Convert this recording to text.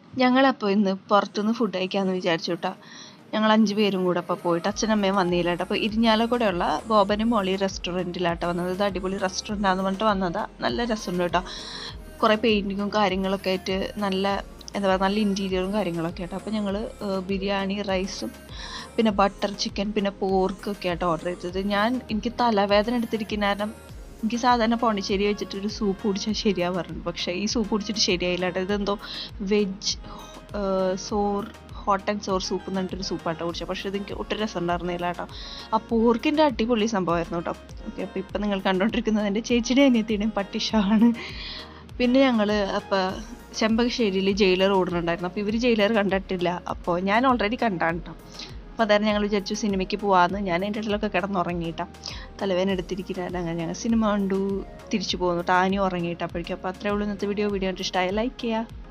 ഞങ്ങളപ്പോൾ ഇന്ന് പുറത്തുനിന്ന് ഫുഡ് കഴിക്കാമെന്ന് വിചാരിച്ചു കേട്ടോ ഞങ്ങൾ അഞ്ച് പേരും കൂടെ അപ്പോൾ പോയിട്ട് അച്ഛനമ്മയും വന്നില്ല കേട്ടോ അപ്പോൾ ഇരിഞ്ഞാലക്കുടയുള്ള ബോബനും മോളി റെസ്റ്റോറൻറ്റിലാട്ടോ വന്നത് ഇത് അടിപൊളി റെസ്റ്റോറൻറ്റാന്ന് പറഞ്ഞിട്ട് വന്നതാ നല്ല രസമുണ്ട് കേട്ടോ കുറേ പെയിൻറ്റിങ്ങും കാര്യങ്ങളൊക്കെ ആയിട്ട് നല്ല എന്താ പറയുക നല്ല ഇൻറ്റീരിയറും കാര്യങ്ങളൊക്കെ ആട്ടോ അപ്പോൾ ഞങ്ങൾ ബിരിയാണി റൈസും പിന്നെ ബട്ടർ ചിക്കൻ പിന്നെ പോർക്കൊക്കെ ആട്ടോ ഓർഡർ ചെയ്തത് ഞാൻ എനിക്ക് തലവേദന എടുത്തിരിക്കുന്ന കാരണം എനിക്ക് സാധാരണ പോണ്ടിച്ചേരി വെച്ചിട്ട് ഒരു സൂപ്പ് കുടിച്ചാൽ ശരിയാവാറുണ്ട് പക്ഷേ ഈ സൂപ്പ് കുടിച്ചിട്ട് ശരിയായില്ല കേട്ടോ ഇതെന്തോ veg sour hot and sour soup എന്ന് പറഞ്ഞിട്ടൊരു സൂപ്പാട്ടോ കുടിച്ചത് പക്ഷേ ഇതെനിക്ക് ഒട്ടും രസം ഉണ്ടായിരുന്നില്ല കേട്ടോ ആ പോർക്കിൻ്റെ അടിപൊളി സംഭവമായിരുന്നു കേട്ടോ ഓക്കെ അപ്പോൾ ഇപ്പം നിങ്ങൾ കണ്ടുകൊണ്ടിരിക്കുന്നത് എൻ്റെ ചേച്ചിയുടെ അനിയത്തിയുടെയും പട്ടിഷാണ് പിന്നെ ഞങ്ങൾ അപ്പോൾ ചെമ്പകശ്ശേരിയിൽ ജയിലർ ഓടുന്നുണ്ടായിരുന്നു അപ്പോൾ ഇവർ ജയിലർ കണ്ടിട്ടില്ല അപ്പോൾ ഞാൻ ഓൾറെഡി കണ്ടാണ് കേട്ടോ അപ്പോൾ അതായത് ഞങ്ങൾ വിചാരിച്ചു സിനിമയ്ക്ക് പോകാമെന്ന് ഞാൻ അതിൻ്റെ ഇടയിലൊക്കെ കിടന്നുറങ്ങിയിട്ടാ തലവേദന എടുത്തിരിക്കുന്നത് അങ്ങനെ ഞങ്ങൾ സിനിമ കണ്ടു തിരിച്ചു പോന്നു കേട്ടോ ആനി ഉറങ്ങിയിട്ട് അപ്പോഴേക്കും അപ്പോൾ അത്രേ ഉള്ളൂ ഇന്നത്തെ വീഡിയോ വീഡിയോ കണ്ടിട്ട് ഇഷ്ടമായ ലൈക്ക് ചെയ്യുക